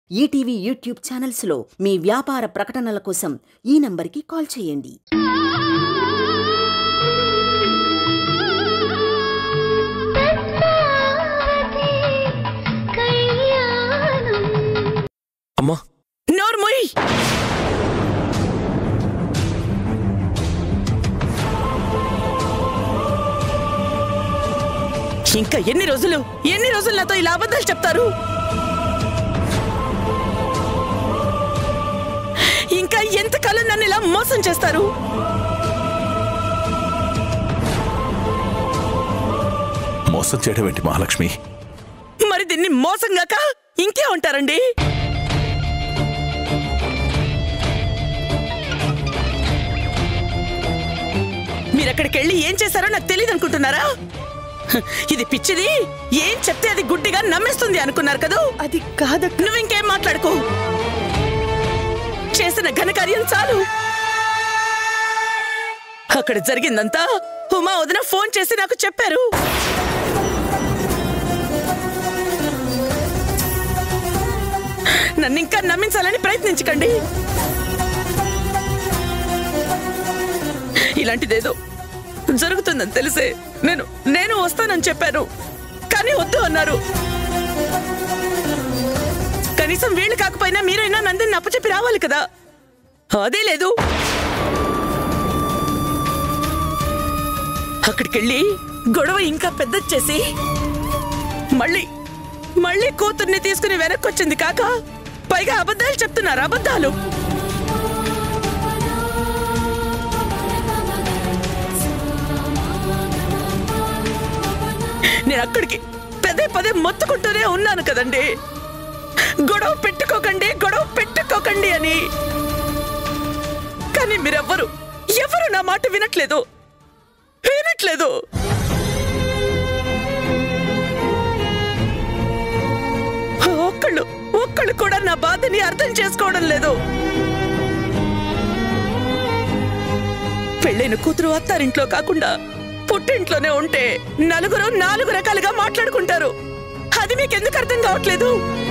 ETV YouTube ఛానల్స్లో మీ వ్యాపార ప్రకటనల కోసం ఈ నంబర్కి కాల్ చేయండి పద్మావతి కళ్యాణం అమ్మా నోర్మొయ్ ఇంకా ఎన్ని రోజులు ఎన్ని రోజులు నాతో ఇలా అబద్ధాలు చెప్తారు ఇంకా ఎంతకాలం నన్ను ఇలా మోసం చేస్తారు మోసం చేయడం ఏంటి మహాలక్ష్మి మరి దీన్ని మోసం గాక ఇంకే ఉంటారండి మీరక్కడికి వెళ్ళి ఏం చేశారో నాకు తెలియదు అనుకుంటున్నారా హ, ఇది పిచ్చిది ఏం చెప్తే అది గుడ్డిగా నమ్మేస్తుంది అనుకున్నారు కదూ అది కాదు నువ్వు ఇంకేం మాట్లాడుకో చేసిన ఘనకార్యం చాలు అక్కడ జరిగిందంతా ఉమా వదిన ఫోన్ చేసి నాకు చెప్పారు నన్ను ఇంకా నమ్మించాలని ప్రయత్నించకండి ఇలాంటిదేదో జరుగుతుందని తెలిసే నేను నేను వస్తానని చెప్పాను కానీ వద్దు అన్నారు కనీసం వీళ్ళు కాకపోయినా మీరైనా నందిని అప్పచెప్పి రావాలి కదా అదే లేదు అక్కడికెళ్ళి గొడవ ఇంకా పెద్దది చేసి మళ్ళీ మళ్ళీ కూతుర్ని తీసుకుని వెనక్కి వచ్చింది కాక పైగా అబద్ధాలు చెప్తున్నారు అబద్ధాలు నేను అక్కడికి పదే పదే మొత్తుకుంటూనే ఉన్నాను కదండి గొడవ పెట్టుకోకండి గొడవ పెట్టుకోకండి అని కానీ మీరెవ్వరు ఎవరు నా మాట వినట్లేదు వినట్లేదు ఒక్కళ్ళు ఒక్కళ్ళు కూడా నా బాధని అర్థం చేసుకోవడం లేదు పెళ్ళైన కూతురు అత్తారింట్లో కాకుండా పుట్టింట్లోనే ఉంటే నలుగురు నాలుగు రకాలుగా మాట్లాడుకుంటారు అది మీకెందుకు అర్థం కావట్లేదు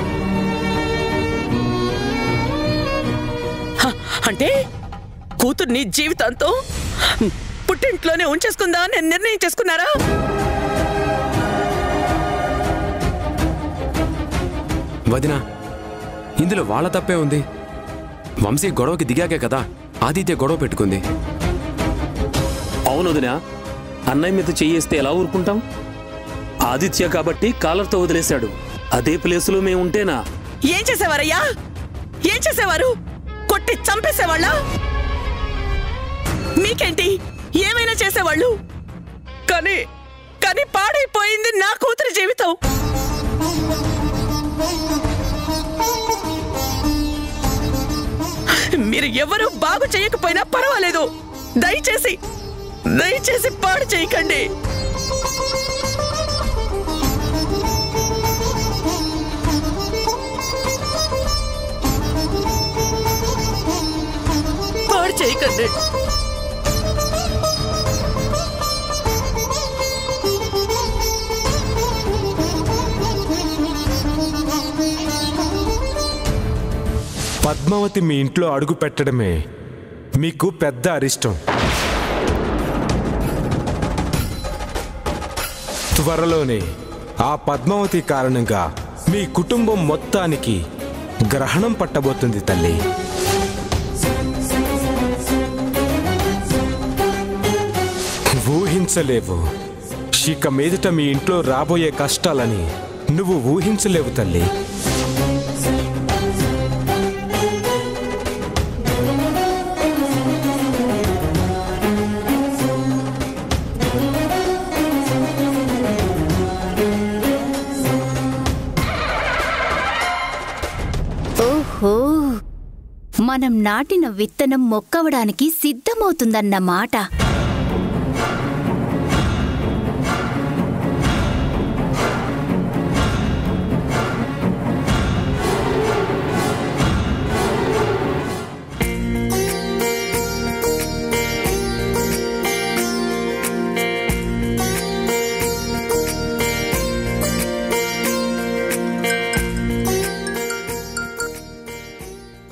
హ, అంటే కూతుర్ని జీవితాంతం పుట్టింట్లోనే ఉంచేసుకుందా అని నిర్ణయం చేసుకున్నారా వదినా ఇందులో వాళ్ళ తప్పే ఉంది వంశీ గొడవకి దిగాకే కదా ఆదిత్య గొడవ పెట్టుకుంది అవును వదినా అన్నయ్య మీద చెయ్యేస్తే ఎలా ఊరుకుంటాం ఆదిత్య కాబట్టి కాలర్తో వదిలేశాడు అదే ప్లేసులో మేము ఉంటేనా ఏం చేసేవారయ్యా ఏం చేసేవారు కొట్టి చంపేసేవాళ్ళ మీకేంటి ఏమైనా చేసేవాళ్ళు కానీ కానీ పాడైపోయింది నా కూతురి జీవితం మీరు ఎవరు బాగు చేయకపోయినా పర్వాలేదు దయచేసి దయచేసి పాడు చేయకండి పాడు చేయకండి పద్మావతి మీ ఇంట్లో అడుగు పెట్టడమే మీకు పెద్ద అరిష్టం త్వరలోనే ఆ పద్మావతి కారణంగా మీ కుటుంబం మొత్తానికి గ్రహణం పట్టబోతుంది తల్లి ఊహించలేవు ఇక మీదట మీ ఇంట్లో రాబోయే కష్టాలని నువ్వు ఊహించలేవు తల్లి ఓహో మనం నాటిన విత్తనం మొక్కవడానికి సిద్ధమవుతుందన్న మాట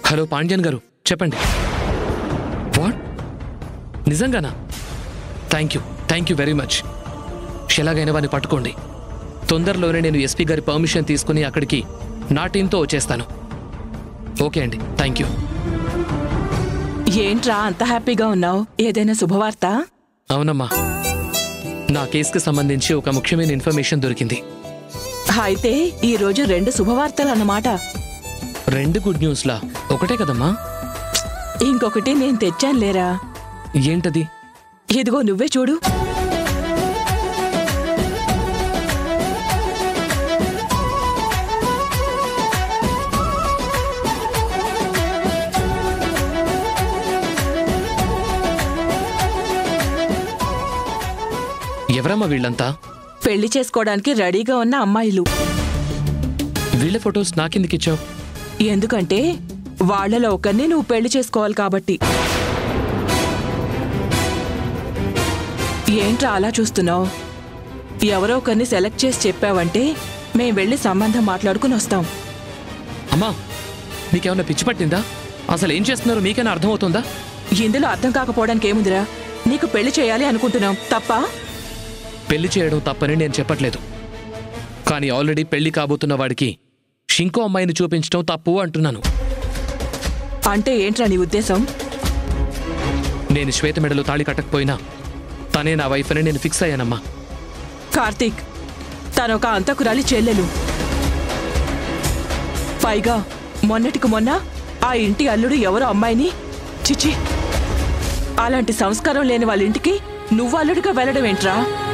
హలో పాండ్యన్ గారు చెప్పండి వాట్ నిజంగానా thank you thank you very much ఎలాగైనా వాడిని పట్టుకోండి తొందరలోనే నేను ఎస్పీ గారి పర్మిషన్ తీసుకుని అక్కడికి నా టీంతో వచ్చేస్తాను ఓకే అండి థ్యాంక్ యూ ఏంట్రా అంత హ్యాపీగా ఉన్నావు ఏదైనా శుభవార్త అవునమ్మా నా కేసుకి సంబంధించి ఒక ముఖ్యమైన ఇన్ఫర్మేషన్ దొరికింది అయితే ఈ రోజు రెండు శుభవార్తలు అన్నమాట రెండు గుడ్ న్యూస్లా ఒకటే కదమ్మా ఇంకొకటి నేను తెచ్చాను లేరా ఏంటది ఇదిగో నువ్వే చూడు ఎవరమ్మా వీళ్ళంతా పెళ్లి చేసుకోవడానికి రెడీగా ఉన్న అమ్మాయిలు వీళ్ళ ఫొటోస్ నాకెందుకిచ్చావు ఎందుకంటే వాళ్ళలో ఒకరిని నువ్వు పెళ్లి చేసుకోవాలి కాబట్టి ఏంట్రా అలా చూస్తున్నావు ఎవరో ఒకరిని సెలెక్ట్ చేసి చెప్పావంటే మేం వెళ్ళి సంబంధం మాట్లాడుకుని వస్తాం అమ్మా నీకేమన్నా పిచ్చి పట్టిందా అసలు ఏం చేస్తున్నారో మీకైనా అర్థమవుతుందా ఇందులో అర్థం కాకపోవడానికి ఏముందిరా నీకు పెళ్లి చేయాలి అనుకుంటున్నాం తప్ప పెళ్లి చేయడం తప్పని నేను చెప్పట్లేదు కానీ ఆల్రెడీ పెళ్లి కాబోతున్న వాడికి ఇంకో అమ్మాయిని చూపించడం తప్పు అంటున్నాను అంటే ఏంట్రా నీ ఉద్దేశం నేను శ్వేత మెడలో తాళి కట్టకపోయినా తనే నా వైఫ్ అని నేను ఫిక్స్ అయ్యానమ్మా కార్తీక్ తనొక అంతకురాలి చెల్లెలు పైగా మొన్నటికి మొన్న ఆ ఇంటి అల్లుడు ఎవరో అమ్మాయిని చిచి అలాంటి సంస్కారం లేని వాళ్ళ ఇంటికి నువ్వు అల్లుడిగా వెళ్ళడం ఏంట్రా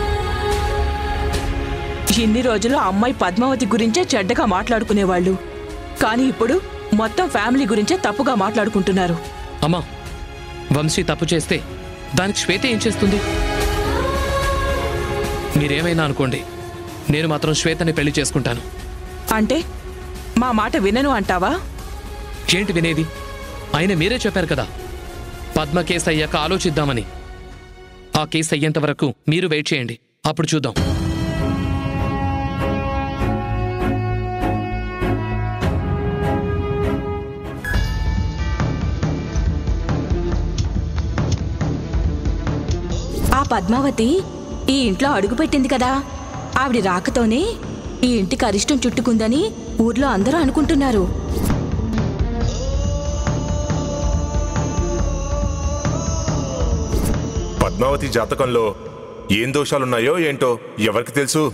ఇన్ని రోజులు ఆ అమ్మాయి పద్మావతి గురించే చెడ్డగా మాట్లాడుకునేవాళ్ళు కానీ ఇప్పుడు మొత్తం ఫ్యామిలీ గురించే తప్పుగా మాట్లాడుకుంటున్నారు అమ్మా వంశీ తప్పు చేస్తే దానికి శ్వేత ఏం చేస్తుంది మీరేమైనా అనుకోండి నేను మాత్రం శ్వేతని పెళ్లి చేసుకుంటాను అంటే మా మాట వినను అంటావా ఏంటి వినేది ఆయన మీరే చెప్పారు కదా పద్మ కేసు అయ్యాక ఆలోచిద్దామని ఆ కేసు అయ్యేంత వరకు మీరు వెయిట్ చేయండి అప్పుడు చూద్దాం ఆ పద్మావతి ఈ ఇంట్లో అడుగుపెట్టింది కదా ఆవిడ రాకతోనే ఈ ఇంటికి అరిష్టం చుట్టుకుందని ఊర్లో అందరూ అనుకుంటున్నారు పద్మావతి జాతకంలో ఏం దోషాలున్నాయో ఏంటో ఎవరికి తెలుసు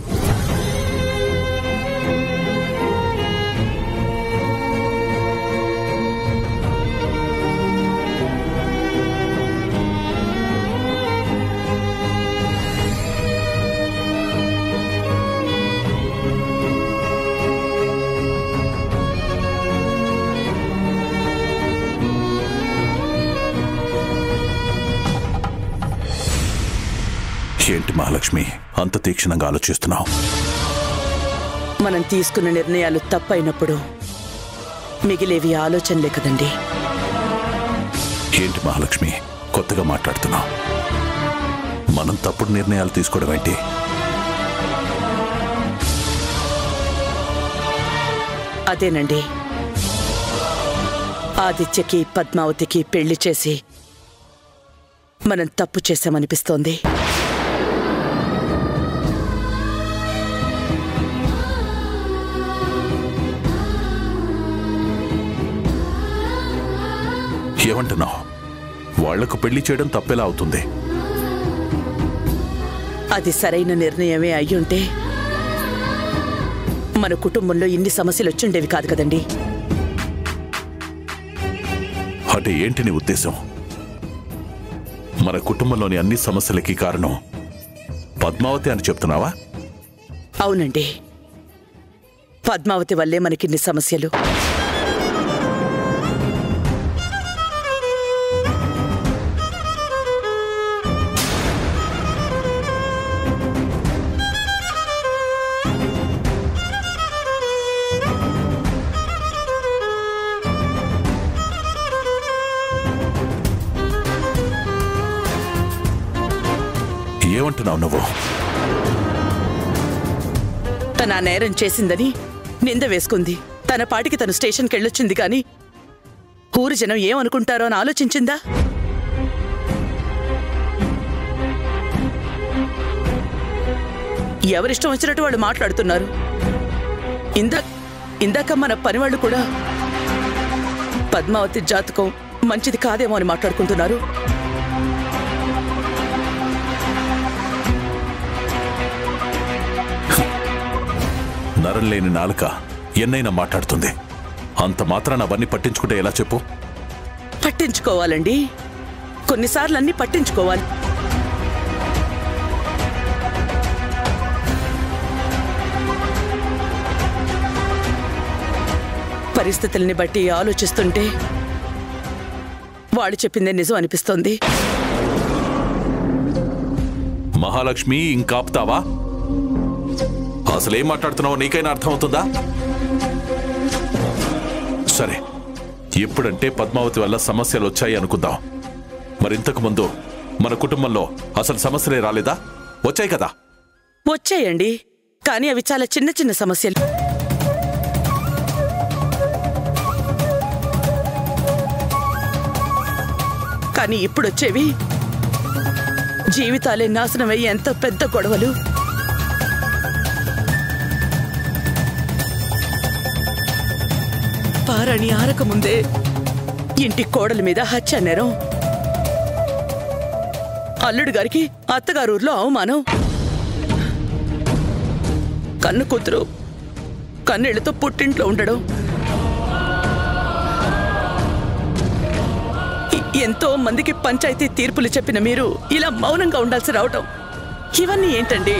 ఏంటి మహాలక్ష్మి అంత తీక్షణంగా ఆలోచిస్తున్నావు మనం తీసుకున్న నిర్ణయాలు తప్పైనప్పుడు మిగిలేవి ఆలోచనలే కదండి ఏంటి మహాలక్ష్మి కొత్తగా మాట్లాడుతున్నావు మనం తప్పుడు నిర్ణయాలు తీసుకోవడం ఏంటి అదేనండి ఆదిత్యకి పద్మావతికి పెళ్లి చేసి మనం తప్పు చేశామనిపిస్తోంది ఏమంటున్నావు వాళ్లకు పెళ్లి చేయడం తప్పేలా అవుతుంది అది సరైన నిర్ణయమే అయ్యుంటే మన కుటుంబంలో ఇన్ని సమస్యలు వచ్చుండేవి కాదు కదండి అంటే ఏంటి నీ ఉద్దేశం మన కుటుంబంలోని అన్ని సమస్యలకి కారణం పద్మావతి అని చెప్తున్నావా అవునండి పద్మావతి వల్లే మనకిన్ని సమస్యలు ఏమంటున్నావు నువ్వు తన ఆ నేరం చేసిందని నింద వేసుకుంది తన పాటికి తను స్టేషన్కి వెళ్ళొచ్చింది కానీ ఊరి జనం ఏమనుకుంటారో అని ఆలోచించిందా ఎవరిష్టం వచ్చినట్టు వాళ్ళు మాట్లాడుతున్నారు ఇందా ఇందాక మన పనివాళ్ళు కూడా పద్మావతి జాతకం మంచిది కాదేమో అని మాట్లాడుకుంటున్నారు నరం లేని నాలుక ఎన్నైనా మాట్లాడుతుంది అంత మాత్రాన అవన్నీ పట్టించుకుంటే ఎలా చెప్పు పట్టించుకోవాలండి కొన్నిసార్లు అన్ని పట్టించుకోవాలి పరిస్థితుల్ని బట్టి ఆలోచిస్తుంటే వాళ్ళు చెప్పిందే నిజం అనిపిస్తోంది మహాలక్ష్మి ఇంకాపుతావా అసలేం మాట్లాడుతున్నావో నీకైనా అర్థమవుతుందా సరే ఎప్పుడంటే పద్మావతి వల్ల సమస్యలు వచ్చాయి అనుకుందాం మరింతకు ముందు మన కుటుంబంలో అసలు సమస్యలే రాలేదా వచ్చాయి కదా వచ్చాయండి కానీ అవి చాలా చిన్న చిన్న సమస్యలు కానీ ఇప్పుడొచ్చేవి జీవితాలే నాశనమయ్యే ఎంత పెద్ద గొడవలు పారాణి ఆరకముందే ఇంటి కోడల మీద హత్య నేరం అల్లుడు గారికి అత్తగారూర్లో అవమానం కన్ను కూతురు కన్నీళ్లతో పుట్టింట్లో ఉండడం ఎ- ఎంతో మందికి పంచాయతీ తీర్పులు చెప్పిన మీరు ఇలా మౌనంగా ఉండాల్సి రావటం ఇవన్నీ ఏంటండి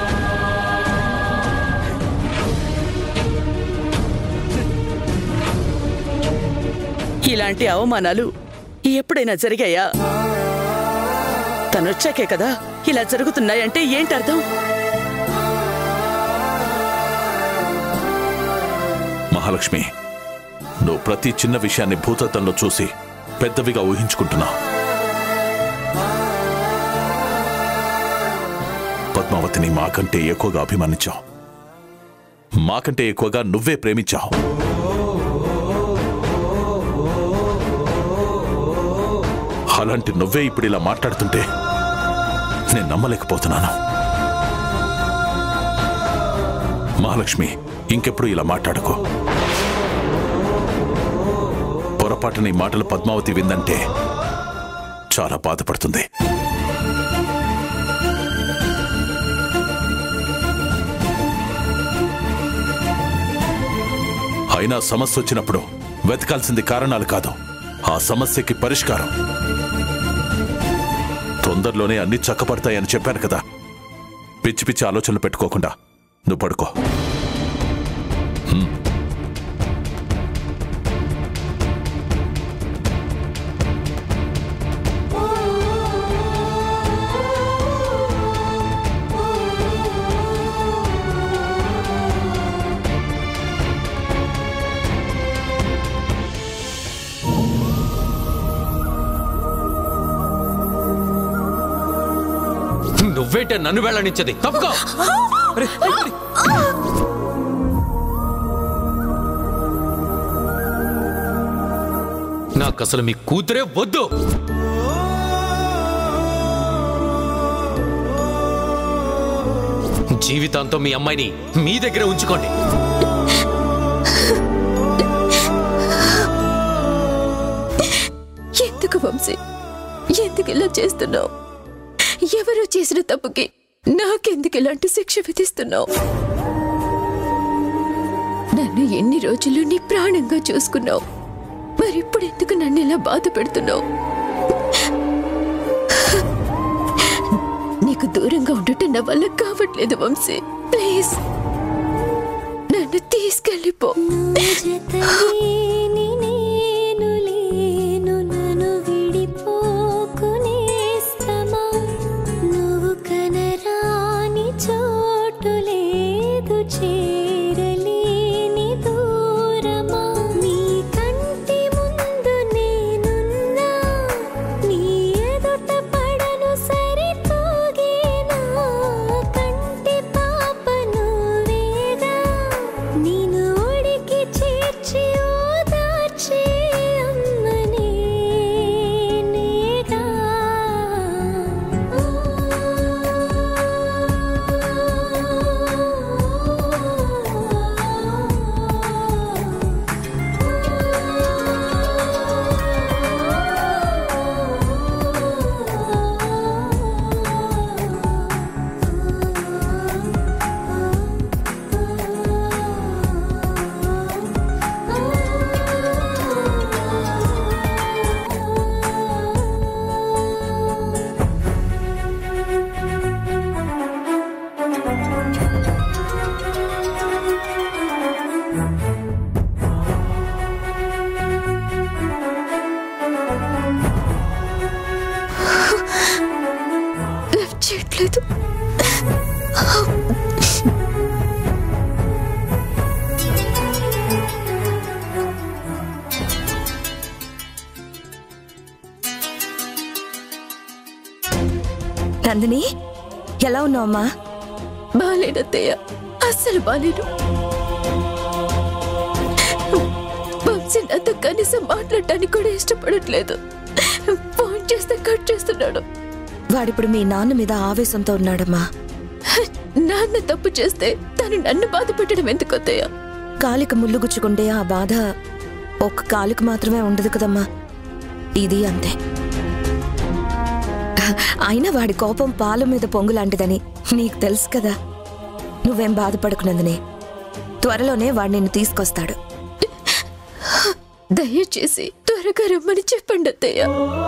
ఇలాంటి అవమానాలు ఎప్పుడైనా జరిగాయా తనొచ్చాకే కదా ఇలా జరుగుతున్నాయంటే ఏంటి అర్థం మహాలక్ష్మి నువ్వు ప్రతి చిన్న విషయాన్ని భూతత్వంలో చూసి పెద్దవిగా ఊహించుకుంటున్నావు పద్మావతిని మాకంటే ఎక్కువగా అభిమానించావు మాకంటే ఎక్కువగా నువ్వే ప్రేమించావు అలాంటి నువ్వే ఇప్పుడు ఇలా మాట్లాడుతుంటే నేను నమ్మలేకపోతున్నాను మహాలక్ష్మి ఇంకెప్పుడు ఇలా మాట్లాడుకో పొరపాటున ఈ మాటలు పద్మావతి విందంటే చాలా బాధపడుతుంది అయినా సమస్య వచ్చినప్పుడు వెతకాల్సింది కారణాలు కాదు ఆ సమస్యకి పరిష్కారం తొందరలోనే అన్ని చక్కపడతాయని చెప్పాను కదా పిచ్చి పిచ్చి ఆలోచనలు పెట్టుకోకుండా నువ్వు పడుకో నువ్వేంటే నన్ను వెళ్ళనిచ్చది తప్పుకో అరే, అరే, అరే. నాకు అసలు మీ కూతురే వద్దు జీవితాంతం మీ అమ్మాయిని మీ దగ్గరే ఉంచుకోండి ఎందుకు వంశీ ఎందుకు ఇలా చేస్తున్నావు ఎవరో చేసిన తప్పుకి నాకెందుకు ఇలాంటి శిక్ష విధిస్తున్నావు నన్ను ఎన్ని రోజులు నీ ప్రాణంగా చూసుకున్నావు మరి ఇప్పుడు ఎందుకు నన్ను ఇలా బాధ పెడుతున్నావు నీకు దూరంగా ఉండటం నా వల్ల కావట్లేదు వంశీ ప్లీజ్ నన్ను తీసుకెళ్ళిపో జతలేని నేను లేను నన్ను విడిపోకునేస్తమా నువ్వు కనరాని చోటు లేదు చేరలేని దూరమా నీ కంటి ముందు నేనున్నా నీ ఎదుట పడను సరితూగేనా కంటి పాప నువ్వేగా నేను ఒడికి చేర్చి ఓదార్చేనా రావట్లేదు నందిని ఎలా ఉన్నావమ్మా బాలేనత్తయ్య అస్సలు బాలేను వంశీ నాతో కనీసం మాట్లాడటానికి కూడా ఇష్టపడట్లేదు ఫోన్ చేస్తే కట్ చేస్తున్నాడు వాడిప్పుడు మీ నాన్న మీద ఆవేశంతో ఉన్నాడమ్మా నాన్న తప్పు చేస్తే తను నన్ను బాధ పెట్టడం ఎందుకు అత్తయ్య కాలికి ముళ్ళు గుచ్చుకుంటే ఆ బాధ ఒక్క కాలికి మాత్రమే ఉండదు కదమ్మా ఇది అంతే అయినా వాడి కోపం పాలు మీద పొంగు లాంటిదని నీకు తెలుసు కదా నువ్వేం బాధపడకునందునే త్వరలోనే వాడు నిన్ను తీసుకొస్తాడు దయచేసి త్వరగా రమ్మని చెప్పండి అత్తయ్య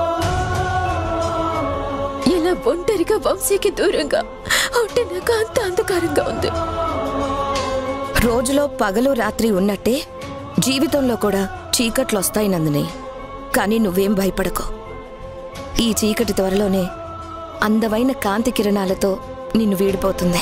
ఇలా ఒంటరిగా వంశీకి దూరంగా ఉంటే నాకు అంత అంధకారంగా ఉంది రోజులో పగలు రాత్రి ఉన్నట్టే జీవితంలో కూడా చీకట్లు వస్తాయి నందిని కానీ నువ్వేం భయపడకు ఈ చీకటి త్వరలోనే అందమైన కాంతి కిరణాలతో నిన్ను వీడిపోతుంది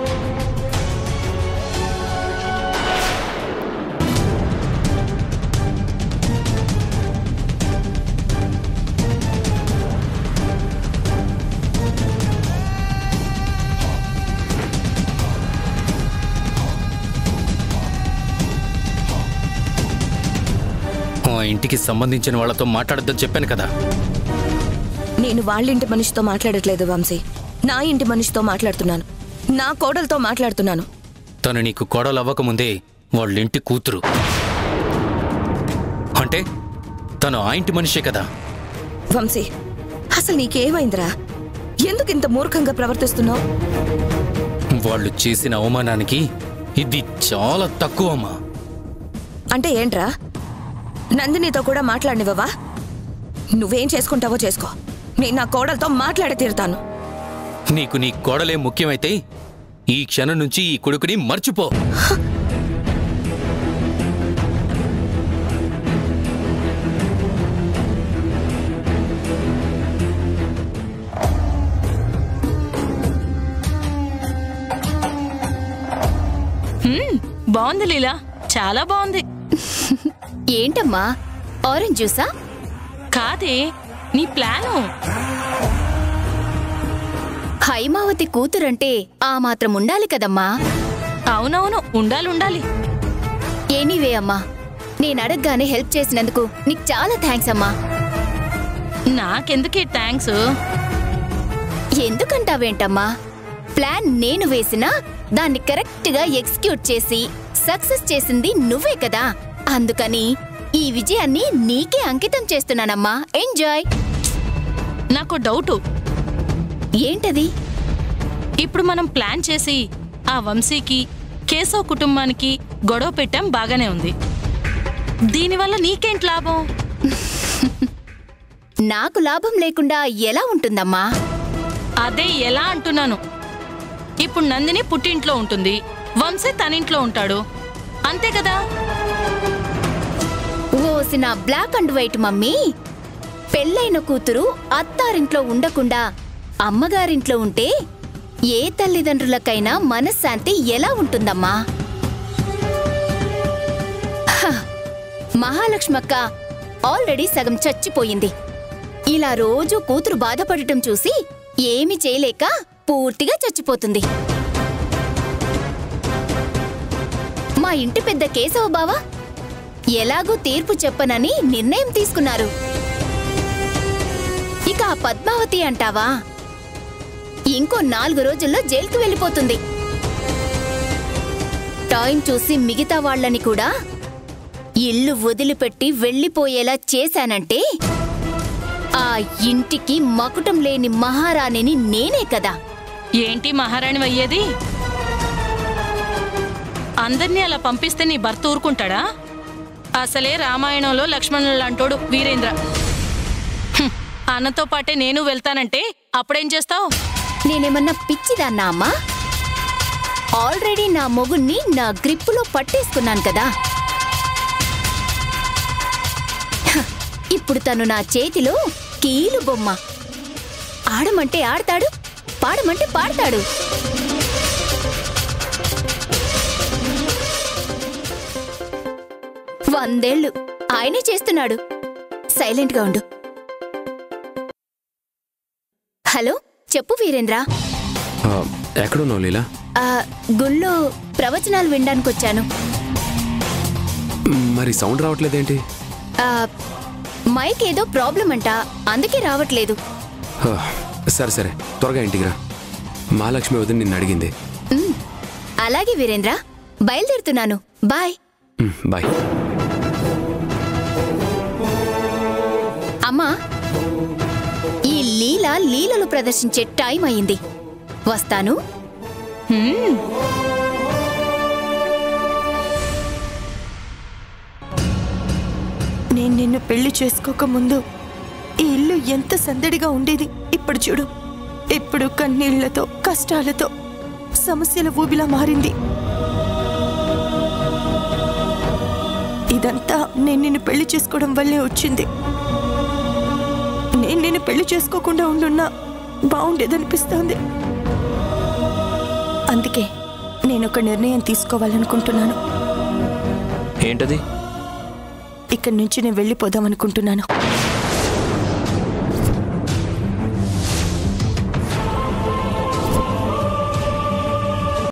ఆ ఇంటికి సంబంధించిన వాళ్ళతో మాట్లాడొద్దని చెప్పాను కదా నేను వాళ్ళింటి మనిషితో మాట్లాడట్లేదు వంశీ నా ఇంటి మనిషితో మాట్లాడుతున్నాను నా కోడలతో మాట్లాడుతున్నాను తను నీకు కోడలు అవ్వకముందే వాళ్ళింటి కూతురు అంటే తను ఆ ఇంటి మనిషే కదా వంశీ అసలు నీకేమైందిరా ఎందుకు ఇంత మూర్ఖంగా ప్రవర్తిస్తున్నావు వాళ్ళు చేసిన అవమానానికి ఇది చాలా తక్కువ అమ్మా అంటే ఏంట్రా నందినితో కూడా మాట్లాడినివ్వవా నువ్వేం చేసుకుంటావో చేసుకో నేను నా కోడలతో మాట్లాడి తీరుతాను నీకు నీ కోడలే ముఖ్యమైతే ఈ క్షణం నుంచి ఈ కొడుకుని మర్చిపో హ్మ్, బాగుంది లీలా చాలా బాగుంది ఏంటమ్మా ఆరెంజ్ జ్యూసా కాదే నీ ప్లాను హైమావతి కూతురంటే ఆ మాత్రం ఉండాలి కదమ్మా అవునవును ఉండాలి ఉండాలి ఎనీవే అమ్మా నేను అడగగానే హెల్ప్ చేసినందుకు నీకు చాలా థ్యాంక్స్ అమ్మా నాకెందుకే థ్యాంక్స్ ఎందుకంటావేంటమ్మా ప్లాన్ నేను వేసినా దాన్ని కరెక్ట్ గా ఎగ్జిక్యూట్ చేసి సక్సెస్ చేసింది నువ్వే కదా అందుకని ఈ విజయాన్ని నీకే అంకితం చేస్తున్నానమ్మా ఎంజాయ్ నాకు డౌటు ఏంటది ఇప్పుడు మనం ప్లాన్ చేసి ఆ వంశీకి కేశవ్ కుటుంబానికి గొడవ పెట్టాం బాగానే ఉంది దీనివల్ల నీకేంటి లాభం నాకు లాభం లేకుండా ఎలా ఉంటుందమ్మా అదే ఎలా అంటున్నాను ఇప్పుడు నందిని పుట్టింట్లో ఉంటుంది వంశీ తనింట్లో ఉంటాడు అంతే కదా ఓసిన బ్లాక్ అండ్ వైట్ మమ్మీ పెళ్ళైన కూతురు అత్తారింట్లో ఉండకుండా అమ్మగారింట్లో ఉంటే ఏ తల్లిదండ్రులకైనా మనశ్శాంతి ఎలా ఉంటుందమ్మా హ, మహాలక్ష్మక్క ఆల్రెడీ సగం చచ్చిపోయింది ఇలా రోజు కూతురు బాధపడటం చూసి ఏమి చేయలేక పూర్తిగా చచ్చిపోతుంది మా ఇంటి పెద్ద కేశవ బావా ఎలాగూ తీర్పు చెప్పనని నిర్ణయం తీసుకున్నారు ఇక ఆ పద్మావతి అంటావా ఇంకో నాలుగు రోజుల్లో జైలుకి వెళ్ళిపోతుంది టైం చూసి మిగతా వాళ్ళని కూడా ఇల్లు వదిలిపెట్టి వెళ్ళిపోయేలా చేశానంటే ఆ ఇంటికి మకుటం లేని మహారాణిని నేనే కదా ఏంటి మహారాణి అయ్యేది అందర్నీ అలా పంపిస్తే నీ భర్త ఊరుకుంటాడా అసలే రామాయణంలో లక్ష్మణుడు లాంటోడు వీరేంద్ర హ్మ్, అన్నతో పాటే నేను వెళ్తానంటే అప్పుడేం చేస్తావు నేనేమన్నా పిచ్చిదాన్నా అమ్మా ఆల్రెడీ నా మొగుణ్ణి నా గ్రిప్పులో పట్టేసుకున్నాను కదా హ, ఇప్పుడు తను నా చేతిలో కీలు బొమ్మ ఆడమంటే ఆడతాడు పాడమంటే పాడతాడు వందేళ్లు ఆయనే చేస్తున్నాడు సైలెంట్గా ఉండు హలో చెప్పు వీరేంద్ర ఆ, ఎక్కడున్నావు లీలా ఆ, గుళ్ళో ప్రవచనాలు వినడానికి వచ్చాను మరి సౌండ్ రావట్లేదేంటి ఆ, మైక్ ఏదో ప్రాబ్లం అంట అందుకే రావట్లేదు ఆ, సరే సరే త్వరగా ఇంటికి రా మహాలక్ష్మి వదిన నిన్ను అడిగింది ఉమ్, అలాగే వీరేంద్ర బయలుదేరుతున్నాను బాయ్ ఉమ్, బాయ్ అమ్మా ఈ లీల లీలలు ప్రదర్శించే టైం అయింది వస్తాను హ్మ్. నేను నిన్ను పెళ్లి చేసుకోకముందు ఈ ఇల్లు ఎంత సందడిగా ఉండేది ఇప్పుడు చూడు ఇప్పుడు కన్నీళ్లతో కష్టాలతో సమస్యల ఊబిలా మారింది ఇదంతా నేను నిన్ను పెళ్లి చేసుకోవడం వల్లే వచ్చింది నేను నిన్ను పెళ్లి చేసుకోకుండా ఉండున్నా బాగుండేదనిపిస్తోంది అందుకే నేను ఒక నిర్ణయం తీసుకోవాలనుకుంటున్నాను ఏంటది ఇక్కడి నుంచి నేను వెళ్ళిపోదాం అనుకుంటున్నాను